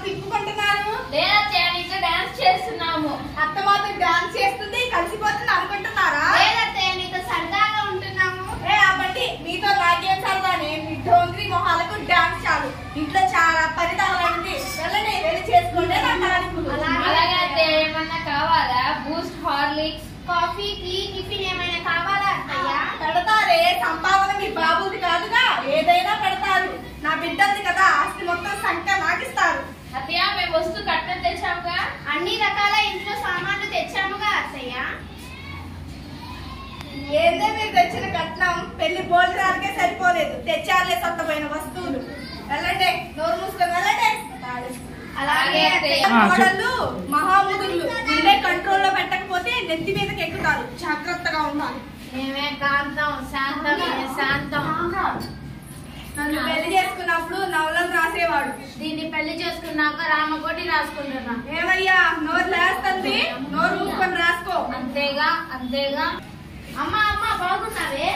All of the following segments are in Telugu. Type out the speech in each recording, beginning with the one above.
తిప్పుకుంటున్నారు లేదత్తయ్య నీతో డాన్స్ చేస్తున్నాము అత్త మాత్రం డాన్స్ చేస్తుంది కలిసిపోతుంది అనుకుంటున్నారా లేదత్తయ్య నీతో సరదాగా ఉంటున్నాము ఏ అవ్వండి మీతో నాకేం సరదానే మీ డోంగ్రీ మొహాలకు డాన్స్ చాలు ఇంట్లో చాలా పరిదాలు ఉంది వెళ్ళండి వెళ్ళి చేసుకోండి నా తారీఖులు అలాగే అత్తయ్య ఏమన్నా కావాలా Boost Horlicks coffee tea tiffin ఏమైనా కావాలా అత్తయ్య పెడతారే సంపాదన మీ బాబుది కాదుగా ఏదైనా పెడతారు నా బిడ్డది కదా ఆస్తి మొత్తం సంఖ్య నాకిస్తారు అత్తయ్య మేము వస్తూ కట్నం తెచ్చాముగా అన్ని రకాల ఇంట్లో సామాన్లు తెచ్చాముగా అత్తయ్య ఏందే మీరు తెచ్చిన కట్నం పెళ్లి భోజనాలకే సరిపోలేదు తెచ్చారులే సత్తమైన వస్తువులు వెళ్ళండి నోరు మూసుకొని వెళ్ళండి అలాగే అత్తయ్య. ఆ, చెప్పు. కోడళ్ళు మహాముదులు ఉండే కంట్రోల్లో పెట్టకపోతే నెత్తి మీదకి ఎక్కుతారు జాగ్రత్తగా ఉండాలి మేమే కాంతం శాంతం శాంతం నన్ను పెళ్లి చేసుకున్నప్పుడు నవలను రాసేవాడు దీన్ని పెళ్లి చేసుకున్నాక రామకోటి రాసుకుంటున్నా ఏమయ్యా నోరు లేస్తుంది నోరు మూసుకొని రాసుకో అంతేగా అంతేగా అమ్మ అమ్మ బాగున్నావే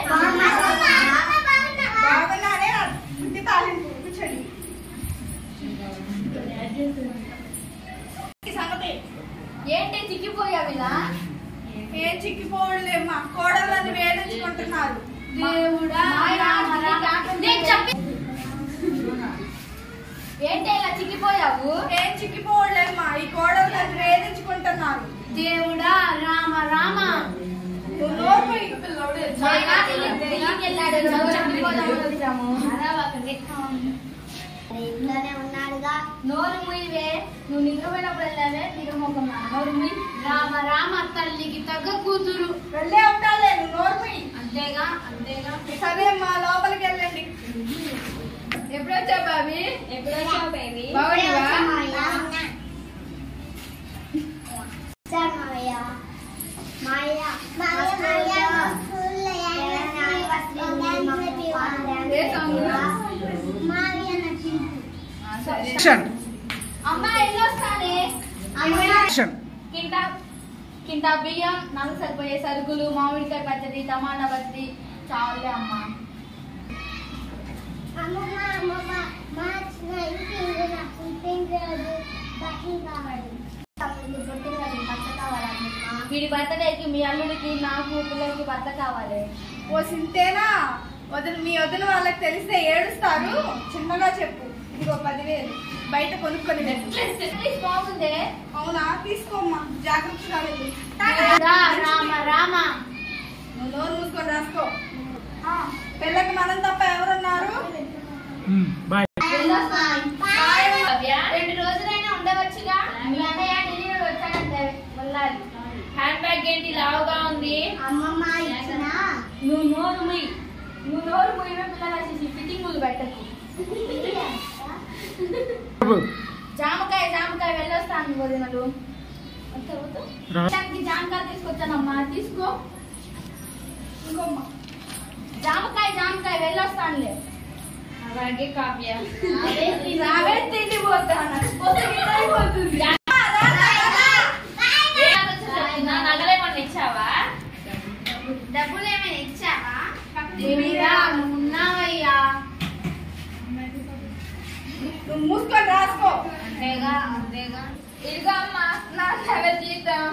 బాగున్నానే బుద్ధి తాలింపు కూర్చోండి ఈ సంగతి ఏంటి చిక్కిపోయావిలా ఏం చిక్కిపోవడలేమ్మా కోడళ్ళని వేడించుకుంటున్నారు దేవుడా నేను చెప్పి ఏంటి ఇలా చిక్కిపోయావు ఏం చిక్కిపోవడలేమ్మా ఈ కోడళ్ళని వేధించుకుంటున్నారు దేవుడా రామ రామ నువ్వు నోరు మూయి, పిల్లోడు. ఇంట్లోనే ఉన్నాడుగా నోరు ముయ్యవే నువ్వు నిద్రపోయినప్పుడు వెళ్ళావే నిద్రమోకం నోరు ముయ్యి రామ రామ తల్లికి తగ్గ కూతురు వెళ్ళే ఉంటాలే నువ్వు నోరు మూయి. అంతేగా అంతేగా సరే అమ్మా లోపలికి వెళ్ళండి ఎప్పుడు వచ్చావు బాబీ ఎప్పుడు వచ్చావు బేబీ బాగున్నావా ఏ సాంగ్? యాక్షన్ అమ్మ ఎల్లొస్తానే యాక్షన్ కింటా కింటా బియ్యం నాకు సరిపోయే సరుకులు మామిడికాయ పచ్చడి టమాటా పచ్చడి చాలులే అమ్మ వీడి బర్త్డేకి మీ అల్లుడికి నాకు పిల్లలకి భర్త కావాలి ఓ సింతేనా వదిన మీ వదిన వాళ్ళకి తెలిస్తే ఏడుస్తారు చిన్నగా చెప్పు ఇదిగో పదివేలు బయట కొనుక్కొని వెళ్ళు. Please బాగుందే అవునా తీసుకోమ్మా జాగ్రత్తగా వెళ్ళి దేవుడా, రామ రామ నువ్వు నోరు మూసుకొని రాసుకో ఆ, పిల్లకి మనం తప్ప ఎవరున్నారు బాయ్ భవ్య, రెండు రోజులైనా ఉండవచ్చుగా మీ అన్నయ్య ఢిల్లీ నుండి వచ్చాడంటే వెళ్ళాలి హ్యాండ్ బ్యాగ్ ఏంటి లావుగా ఉంది అమ్మమ్మ ఇచ్చిన నువ్వు నోరు ముయ్యి నువ్వు నోరు ముయ్యమే పిల్లలు వచ్చేసి ఫిట్టింగులు పెట్టకు జామకాయ జామకాయ వెళ్ళొస్తాను వదినలు రా. దానికి జామకాయ తీసుకొచ్చానమ్మా తీసుకో ఇంకోమ్మా జామకాయ జామకాయ వెళ్ళొస్తానులే అలాగే కావ్య రావే తిండి పోతాను పోతే అయిపోతుంది నా నగలేమన్నా ఇచ్చావా డబ్బులు ఏమైనా ఇచ్చావా దేవుడా నువ్వు ఉన్నావయ్యా నువ్వు మూసుకొని రాసుకో అంతేగా అంతేగా ఇదిగో అమ్మా నా నెల జీతం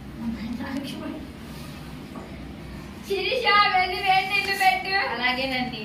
శిరీష వెళ్ళి వేడి నీళ్ళు పెట్టు అలాగేనండి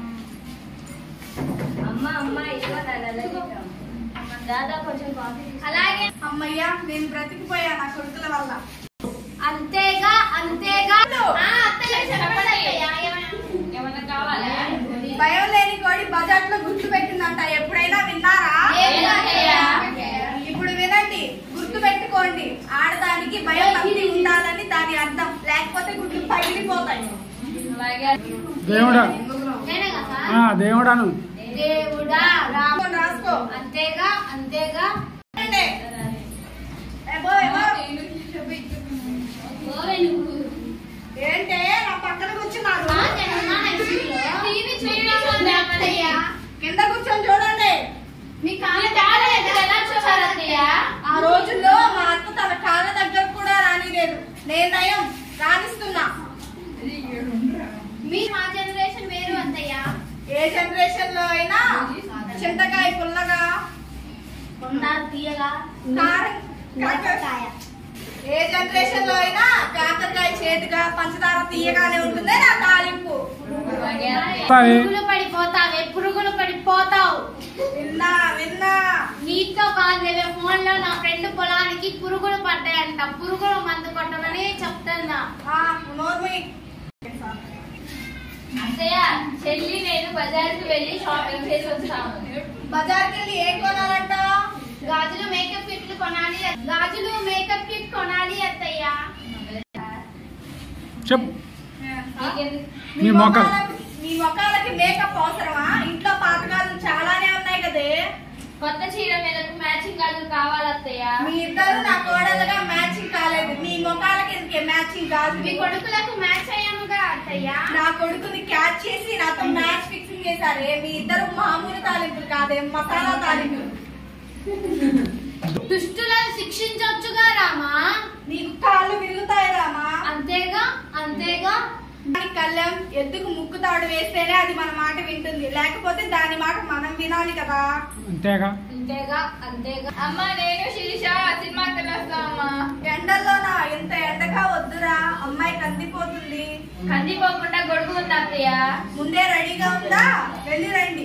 అమ్మ అమ్మ ఇదిగో నా నెల జీతం దాదా కొంచెం కాఫీ అలాగే అమ్మయ్యా నేను బ్రతికిపోయా నా కొడుకుల వల్ల అంతేగా అంతేగా ఆ, అత్తయ్య చెప్పండి అత్తయ్య. ఏమన్నా- ఏమన్నా కావాలా భయం లేని కోడి బజార్ లో గుర్తు పెట్టిందంట ఎప్పుడైనా విన్నారా ఏది అత్తయ్య? ఇప్పుడు వినండి గుర్తు పెట్టుకోండి ఆడదానికి భయం భక్తి ఉండాలని దాని అర్థం లేకపోతే గుడ్లు పగిలిపోతాయి అలాగే దేవుడా నేనే కదా ఆ, దేవుడాను దేవుడా రామ రాసుకో, రాసుకో అంతేగా అంతేగా వినండి. ఏబో, ఏబో. ఏంటే నా పక్కన కూర్చున్నారు టీవీ చూడండి అత్తయ్య కింద కూర్చొని చూడండి మీ కాళ్ళ చాలా ఎలా చూసారు అత్తయ్య ఆ రోజుల్లో మా అత్త తన కాళ్ళ దగ్గర కూడా రానిలేదు నేను నయం రాణిస్తున్నా మీ మా జనరేషన్ వేరు అత్తయ్య ఏ జనరేషన్ లో అయినా చింతకాయ పుల్లగా ఉన్నారు తీయగా కారం మిరపకాయ ఏ జనరేషన్ లో అయినా కాకరకాయ చేతిగా పంచదార తీయగానే ఉంటుంది నా తాలింపు పురుగులు పడిపోతావే పురుగులు పడిపోతావు విన్నా విన్నా నీతో కాదేవే ఫోన్ లో నా ఫ్రెండ్ పొలానికి పురుగులు పడ్డాయంట పురుగులు మందు కొట్టమని చెప్తున్నా ఆ, నోర్మి అత్తయ్య చెల్లి నేను బజార్కి వెళ్ళి షాపింగ్ చేసి వచ్చాము బజార్కి వెళ్ళి ఏం కొనాలంట గాజులు మేకప్ కిట్లు కొనాలి గాజులు మేకప్ కిట్ కొనాలి అత్తయ్య చెప్పు నీకెందుకు? మీ మొక్కలు. మొఖాలకి- మీ మొక్కలకి మేకప్ అవసరమా ఇంట్లో పాతకాలు చాలానే ఉన్నాయి కదే కొత్త చీర మీదకు మ్యాచింగ్ గాజులు కావాలి అత్తయ్య మీ ఇద్దరు నా కోడలుగా మ్యాచింగ్ కాలేదు మీ మొఖాలకి ఎందుకే మ్యాచింగ్ కాదు మీ కొడుకులకు మ్యాచ్ అయ్యాముగా అత్తయ్య నా కొడుకుని క్యాచ్ చేసి నాతో మ్యాచ్ ఫిక్సింగ్ చేశారే మీ ఇద్దరు మామూలు తాలింపులు కాదే మసాలా తాలింపులు దుష్టులను శిక్షించవచ్చుగా రామా నీకు కాళ్ళు విరుగుతాయి రామా అంతేగా అంతేగా దాని కళ్ళెం ఎద్దుకు ముక్కు తాడు వేస్తేనే అది మన మాట వింటుంది లేకపోతే దాని మాట మనం వినాలి కదా అంతేగా అంతేగా అంతేగా అమ్మ నేను శిరీష సినిమాకి వెళ్ళొస్తామమ్మా ఎండల్లోనా ఇంత ఎండగా వద్దురా అమ్మాయి కందిపోతుంది కందిపోకుండా గొడుగు ఉంది అత్తయ్య ముందే రెడీగా ఉందా వెళ్ళి రండి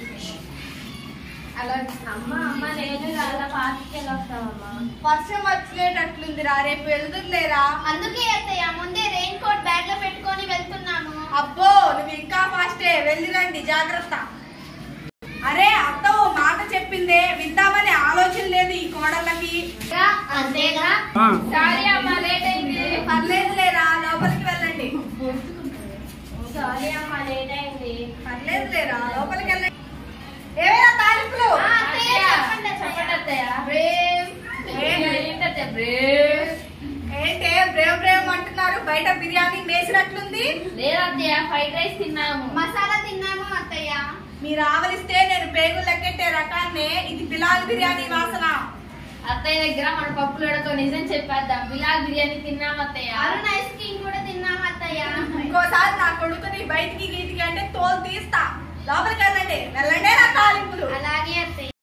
అలా అమ్మ అమ్మ నేను అలా పార్టీకి వెళ్ళొస్తామమ్మా వర్షం వచ్చేటట్లుందిరా రేపు వెళ్తుందిలేరా అందుకే అత్తయ్య ముందే రెయిన్ కోట్ బ్యాగ్ లో పెట్టుకొని వెళ్తున్నాము అబ్బో నువ్వు ఇంకా ఫాస్టే వెళ్ళి రండి జాగ్రత్త అరే అత్త ఓ మాట చెప్పిందే విద్దామనే ఆలోచన లేదు ఈ కోడళ్ళకి అంతేగా ఆ, సారీ అమ్మ లేట్ అయింది పర్లేదులేరా లోపలికి వెళ్ళండి సారీ అమ్మ లేట్ అయింది పర్లేదులేరా లోపలికి వెళ్ళండి ఏమైనా తాలింపులు ఆ, అత్తయ్య చెప్పండి చెప్పండి అత్తయ్య బ్రేవ్. ఏంటి? ఏంటత్తయ్య బ్రేవ్ ఏంటే బ్రేవ్ బ్రేవ్ అంటున్నారు బయట బిర్యానీ మేసినట్లుంది లేదు అత్తయ్య ఫ్రైడ్ రైస్ తిన్నాము మసాలా తిన్నాము అత్తయ్య మీరు ఆవలిస్తే నేను పేగులు లెక్కెట్టే రకాన్నే ఇది బిలాల్ బిర్యానీ వాసన అత్తయ్య దగ్గర మన పప్పులు ఉడకో నిజం చెప్పేద్దాం బిలాల్ బిర్యానీ తిన్నాం అత్తయ్య అరుణ్ ఐస్ క్రీమ్ కూడా తిన్నాము అత్తయ్య ఇంకోసారి నా కొడుకుని బయటికి గీటికి అంటే తోలు తీస్తా లోపలికి వెళ్ళండి వెళ్ళండి నా తాలింపులు అలాగే అత్తయ్య